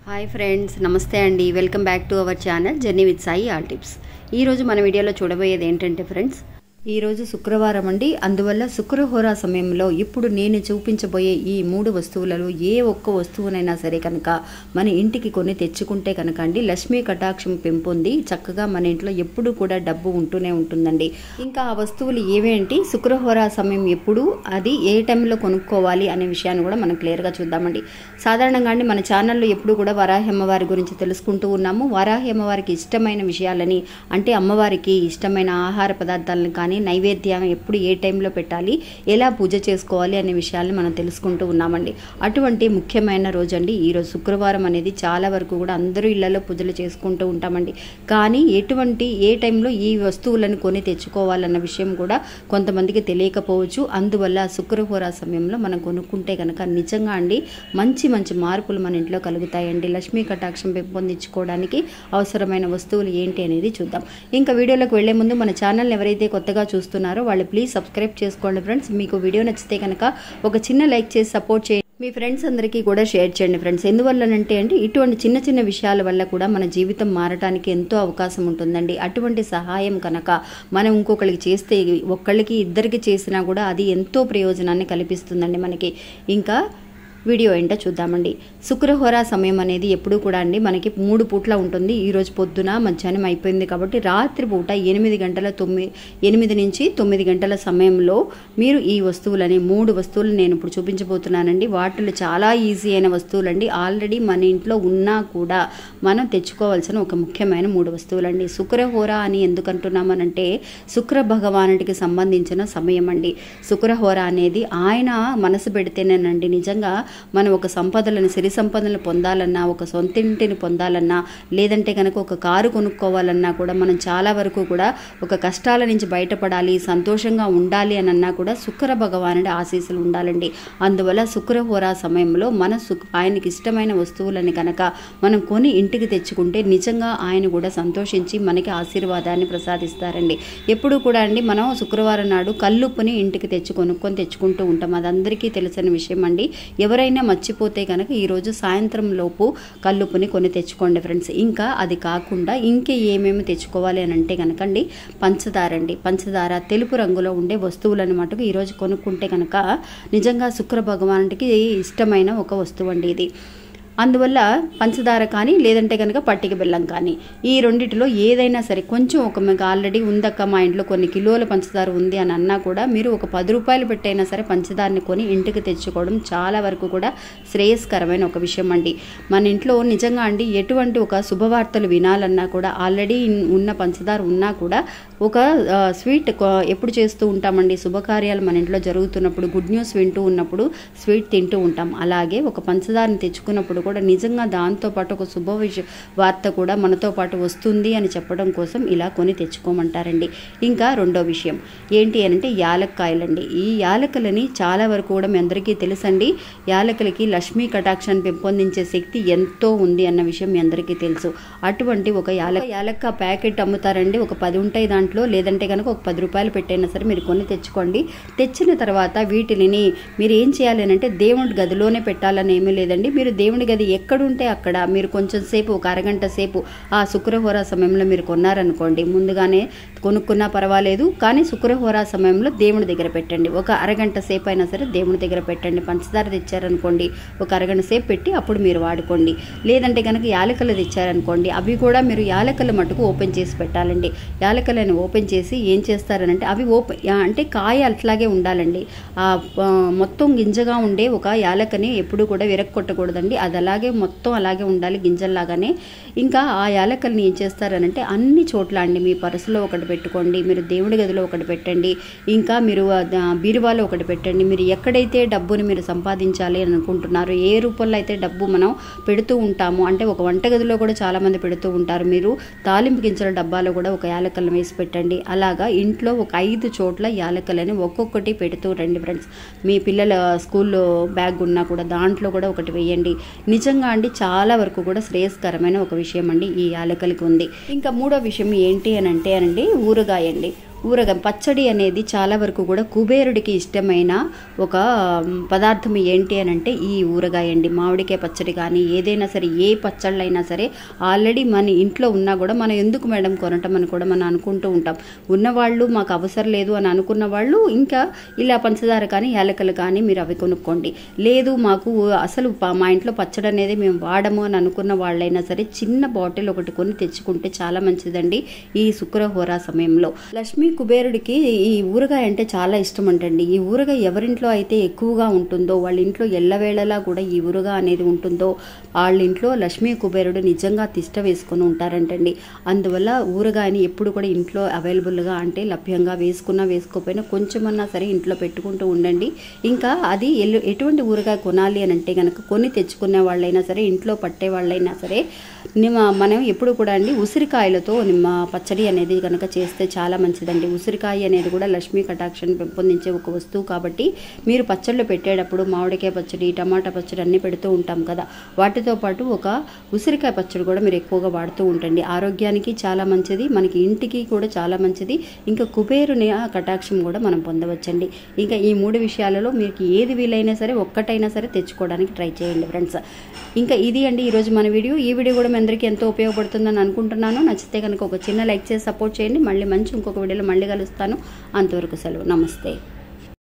hi friends నమస్తే అండి welcome back to our channel journey with Sai all tips ఈరోజు మన వీడియోలో చూడబోయేది ఏంటంటే ఫ్రెండ్స్ ఈరోజు శుక్రవారం అండి అందువల్ల శుక్రహోరా సమయంలో ఇప్పుడు నేను చూపించబోయే ఈ మూడు వస్తువులలో ఏ ఒక్క వస్తువునైనా సరే కనుక మన ఇంటికి కొని తెచ్చుకుంటే కనుక అండి లక్ష్మీ కటాక్షం పెంపొంది చక్కగా మన ఇంట్లో ఎప్పుడు కూడా డబ్బు ఉంటూనే ఉంటుందండి ఇంకా ఆ వస్తువులు ఏవేంటి శుక్రహోరా సమయం ఎప్పుడు అది ఏ టైంలో కొనుక్కోవాలి అనే విషయాన్ని కూడా మనం క్లియర్గా చూద్దామండి సాధారణంగా అండి మన ఛానల్లో ఎప్పుడు కూడా వరాహి అమ్మవారి గురించి తెలుసుకుంటూ ఉన్నాము వరాహి అమ్మవారికి ఇష్టమైన విషయాలని అంటే అమ్మవారికి ఇష్టమైన ఆహార పదార్థాలను కానీ నైవేద్యం ఎప్పుడు ఏ టైంలో పెట్టాలి ఎలా పూజ చేసుకోవాలి అనే విషయాలను మనం తెలుసుకుంటూ ఉన్నామండి అటువంటి ముఖ్యమైన రోజు అండి ఈరోజు శుక్రవారం అనేది చాలా వరకు కూడా అందరూ ఇళ్లలో పూజలు చేసుకుంటూ ఉంటామండి కానీ ఎటువంటి ఏ టైంలో ఈ వస్తువులను కొని తెచ్చుకోవాలన్న విషయం కూడా కొంతమందికి తెలియకపోవచ్చు అందువల్ల శుక్రహోరా సమయంలో మనం కొనుక్కుంటే కనుక నిజంగా అండి మంచి మంచి మార్పులు మన ఇంట్లో కలుగుతాయండి లక్ష్మీ కటాక్షం పెంపొందించుకోవడానికి అవసరమైన వస్తువులు ఏంటి అనేది చూద్దాం ఇంకా వీడియోలోకి వెళ్లే ముందు మన ఛానల్ ఎవరైతే కొత్తగా చూస్తున్నారో వాళ్ళు ప్లీజ్ సబ్స్క్రైబ్ చేసుకోండి ఫ్రెండ్స్ మీకు వీడియో నచ్చితే కనుక ఒక చిన్న లైక్ చేసి సపోర్ట్ చేయండి మీ ఫ్రెండ్స్ అందరికీ కూడా షేర్ చేయండి ఫ్రెండ్స్ ఎందువల్లనంటే అంటే ఇటువంటి చిన్న చిన్న విషయాల వల్ల కూడా మన జీవితం మారటానికి ఎంతో అవకాశం ఉంటుందండి అటువంటి సహాయం కనుక మనం ఇంకొకరికి చేస్తే ఒక్కళ్ళకి ఇద్దరికి చేసినా కూడా అది ఎంతో ప్రయోజనాన్ని కల్పిస్తుందండి మనకి ఇంకా వీడియో ఏంటో చూద్దామండి శుక్రహోరా సమయం అనేది ఎప్పుడు కూడా అండి మనకి మూడు పూట్ల ఉంటుంది ఈరోజు పొద్దున మధ్యాహ్నం అయిపోయింది కాబట్టి రాత్రి పూట ఎనిమిది గంటల తొమ్మిది ఎనిమిది నుంచి తొమ్మిది గంటల సమయంలో మీరు ఈ వస్తువులని మూడు వస్తువులు నేను ఇప్పుడు చూపించబోతున్నానండి వాటిలో చాలా ఈజీ అయిన వస్తువులండి ఆల్రెడీ మన ఇంట్లో ఉన్నా కూడా మనం తెచ్చుకోవాల్సిన ఒక ముఖ్యమైన మూడు వస్తువులండి శుక్రహోర అని ఎందుకు అంటున్నామనంటే శుక్ర భగవానుడికి సంబంధించిన సమయం అండి శుక్రహోర అనేది ఆయన మనసు పెడితేనేనండి నిజంగా మనం ఒక సంపదలను సిరి సంపదలను పొందాలన్నా ఒక సొంత ఇంటిని పొందాలన్నా లేదంటే కనుక ఒక కారు కొనుక్కోవాలన్నా కూడా మనం చాలా వరకు కూడా ఒక కష్టాల నుంచి బయటపడాలి సంతోషంగా ఉండాలి అని అన్నా కూడా శుక్ర భగవానుడి ఆశీస్సులు ఉండాలండి అందువల్ల శుక్రహోరా సమయంలో మన సు ఆయనకి ఇష్టమైన వస్తువులని కనుక మనం కొని ఇంటికి తెచ్చుకుంటే నిజంగా ఆయన కూడా సంతోషించి మనకి ఆశీర్వాదాన్ని ప్రసాదిస్తారండి ఎప్పుడు కూడా అండి మనం శుక్రవారం నాడు కల్లుప్పుని ఇంటికి తెచ్చి కొనుక్కొని తెచ్చుకుంటూ ఉంటాం అది అందరికీ తెలిసిన విషయం అండి ఎవరైనా మర్చిపోతే కనుక ఈరోజు సాయంత్రం లోపు కల్లుపుని కొని తెచ్చుకోండి ఫ్రెండ్స్ ఇంకా అది కాకుండా ఇంకే ఏమేమి తెచ్చుకోవాలి అని అంటే కనుకండి పంచదార అండి పంచదార తెలుపు రంగులో ఉండే వస్తువులను మటుకు ఈరోజు కొనుక్కుంటే కనుక నిజంగా శుక్ర భగవానుడికి ఇష్టమైన ఒక వస్తువు అండి ఇది అందువల్ల పంచదార కానీ లేదంటే కనుక పట్టిక బెల్లం కానీ ఈ రెండిటిలో ఏదైనా సరే కొంచెం ఒక మీకు ఆల్రెడీ ఉందక్క మా ఇంట్లో కొన్ని కిలోల పంచదార ఉంది అని అన్నా కూడా మీరు ఒక పది రూపాయలు పెట్టైనా సరే పంచదారని కొని ఇంటికి తెచ్చుకోవడం చాలా వరకు కూడా శ్రేయస్కరమైన ఒక విషయం అండి మన ఇంట్లో నిజంగా అండి ఎటువంటి ఒక శుభవార్తలు వినాలన్నా కూడా ఆల్రెడీ ఉన్న పంచదార ఉన్నా కూడా ఒక స్వీట్ ఎప్పుడు చేస్తూ ఉంటామండి శుభకార్యాలు మన ఇంట్లో జరుగుతున్నప్పుడు గుడ్ న్యూస్ వింటూ ఉన్నప్పుడు స్వీట్ తింటూ ఉంటాం అలాగే ఒక పంచదారని తెచ్చుకున్నప్పుడు కూడా నిజంగా దాంతోపాటు ఒక శుభ విష వార్త కూడా మనతో పాటు వస్తుంది అని చెప్పడం కోసం ఇలా కొని తెచ్చుకోమంటారండి ఇంకా రెండో విషయం ఏంటి అంటే యాలక్కాయలండి ఈ యాలకలని చాలా వరకు కూడా మీ అందరికీ తెలుసండి యాలకలకి లక్ష్మీ కటాక్షాన్ని పెంపొందించే శక్తి ఎంతో ఉంది అన్న విషయం మీ అందరికీ తెలుసు అటువంటి ఒక యాల యాలక్క ప్యాకెట్ అమ్ముతారండి ఒక పది ఉంటాయి దాంట్లో లేదంటే కనుక ఒక పది రూపాయలు పెట్టైనా సరే మీరు కొని తెచ్చుకోండి తెచ్చిన తర్వాత వీటిని మీరు ఏం చేయాలి అంటే దేవుడి గదిలోనే పెట్టాలని ఏమీ లేదండి మీరు దేవుడి గది ఎక్కడుంటే అక్కడ మీరు కొంచెం సేపు ఒక అరగంట సేపు ఆ శుక్రహోర సమయంలో మీరు కొన్నారనుకోండి ముందుగానే కొనుక్కున్నా పర్వాలేదు కానీ శుక్రహోర సమయంలో దేవుడి దగ్గర పెట్టండి ఒక అరగంట సేపు అయినా సరే దేవుడి దగ్గర పెట్టండి పంచదార తెచ్చారనుకోండి ఒక అరగంట సేపు పెట్టి అప్పుడు మీరు వాడుకోండి లేదంటే కనుక యాలకలు తెచ్చారనుకోండి అవి కూడా మీరు యాలకలు మటుకు ఓపెన్ చేసి పెట్టాలండి యాలకలను ఓపెన్ చేసి ఏం చేస్తారనంటే అవి ఓపెన్ అంటే కాయ అట్లాగే ఉండాలండి మొత్తం గింజగా ఉండే ఒక యాలకని ఎప్పుడు కూడా విరక్కొట్టకూడదండి అది అలాగే మొత్తం అలాగే ఉండాలి గింజల్లాగానే ఇంకా ఆ యాలకల్ని ఏం చేస్తారనంటే అన్ని చోట్ల అండి మీ పరసులో ఒకటి పెట్టుకోండి మీరు దేవుడి గదిలో ఒకటి పెట్టండి ఇంకా మీరు బీరువాలో ఒకటి పెట్టండి మీరు ఎక్కడైతే డబ్బుని మీరు సంపాదించాలి అని అనుకుంటున్నారో ఏ రూపంలో అయితే డబ్బు మనం పెడుతూ ఉంటాము అంటే ఒక వంటగదిలో కూడా చాలామంది పెడుతూ ఉంటారు మీరు తాలింపు గింజల డబ్బాలో కూడా ఒక యాలకలను వేసి పెట్టండి అలాగా ఇంట్లో ఒక ఐదు చోట్ల యాలకలని ఒక్కొక్కటి పెడుతూ రండి ఫ్రెండ్స్ మీ పిల్లల స్కూల్లో బ్యాగ్ ఉన్నా కూడా దాంట్లో కూడా ఒకటి వేయండి నిజంగా అండి చాలా వరకు కూడా శ్రేయస్కరమైన ఒక విషయం అండి ఈ యాలకలకి ఉంది ఇంకా మూడో విషయం ఏంటి అని అంటే అండి ఊరగాయ అండి ఊరగాయ పచ్చడి అనేది చాలా వరకు కూడా కుబేరుడికి ఇష్టమైన ఒక మ్, పదార్థం ఏంటి అని అంటే ఈ ఊరగాయ అండి మామిడికాయ పచ్చడి కానీ ఏదైనా సరే ఏ పచ్చళ్ళైనా సరే ఆల్రెడీ మన ఇంట్లో ఉన్నా కూడా మనం ఎందుకు మేడం కొనటం అని కూడా మనం అనుకుంటూ ఉంటాం ఉన్నవాళ్ళు మాకు అవసరం లేదు అని అనుకున్న వాళ్ళు ఇంకా ఇలా పంచదార కానీ యాలకలు కానీ మీరు అవి కొనుక్కోండి లేదు మాకు అసలు ప- మా ఇంట్లో పచ్చడి అనేది మేము వాడము అని అనుకున్న వాళ్ళైనా సరే చిన్న బాటిల్ ఒకటి కొని తెచ్చుకుంటే చాలా మంచిదండి ఈ శుక్రహోర సమయంలో లక్ష్మీ కుబేరుడికి ఈ ఊరగాయ అంటే చాలా ఇష్టం అంటండి ఈ ఊరగాయ ఎవరింట్లో అయితే ఎక్కువగా ఉంటుందో వాళ్ళ ఇంట్లో ఎల్లవేళలా కూడా ఈ ఊరగాయ అనేది ఉంటుందో వాళ్ళ ఇంట్లో లక్ష్మీ కుబేరుడు నిజంగా తిష్ట వేసుకొని ఉంటారంటండి అందువల్ల ఊరగాయని ఎప్పుడు కూడా ఇంట్లో అవైలబుల్గా అంటే లభ్యంగా వేసుకున్నా వేసుకోకపోయినా కొంచెమన్నా సరే ఇంట్లో పెట్టుకుంటూ ఉండండి ఇంకా అది ఎల్లు ఎటువంటి ఊరగాయ కొనాలి అని అంటే కనుక కొని తెచ్చుకునే వాళ్ళైనా సరే ఇంట్లో పట్టే వాళ్ళైనా సరే నిమ్మ మనం ఎప్పుడు కూడా అండి ఉసిరికాయలతో నిమ్మ పచ్చడి అనేది కనుక చేస్తే చాలా మంచిదండి ఉసిరికాయ అనేది కూడా లక్ష్మీ కటాక్షాన్ని పెంపొందించే ఒక వస్తువు కాబట్టి మీరు పచ్చళ్ళు పెట్టేటప్పుడు మామిడికాయ పచ్చడి టమాటా పచ్చడి అన్నీ పెడుతూ ఉంటాం కదా వాటితో పాటు ఒక ఉసిరికాయ పచ్చడి కూడా మీరు ఎక్కువగా వాడుతూ ఉంటండి ఆరోగ్యానికి చాలా మంచిది మనకి ఇంటికి కూడా చాలా మంచిది ఇంకా కుబేరుని ఆ కటాక్షం కూడా మనం పొందవచ్చండి ఇంకా ఈ మూడు విషయాలలో మీకు ఏది వీలైనా సరే ఒక్కటైనా సరే తెచ్చుకోవడానికి ట్రై చేయండి ఫ్రెండ్స్ ఇంకా ఇది అండి ఈరోజు మన వీడియో ఈ వీడియో కూడా మీ అందరికీ ఎంతో ఉపయోగపడుతుందని అనుకుంటున్నాను నచ్చితే కనుక ఒక చిన్న లైక్ చేసి సపోర్ట్ చేయండి మళ్ళీ మంచి ఇంకొక వీడియోలో మళ్ళీ కలుస్తాను అంతవరకు సెలవు నమస్తే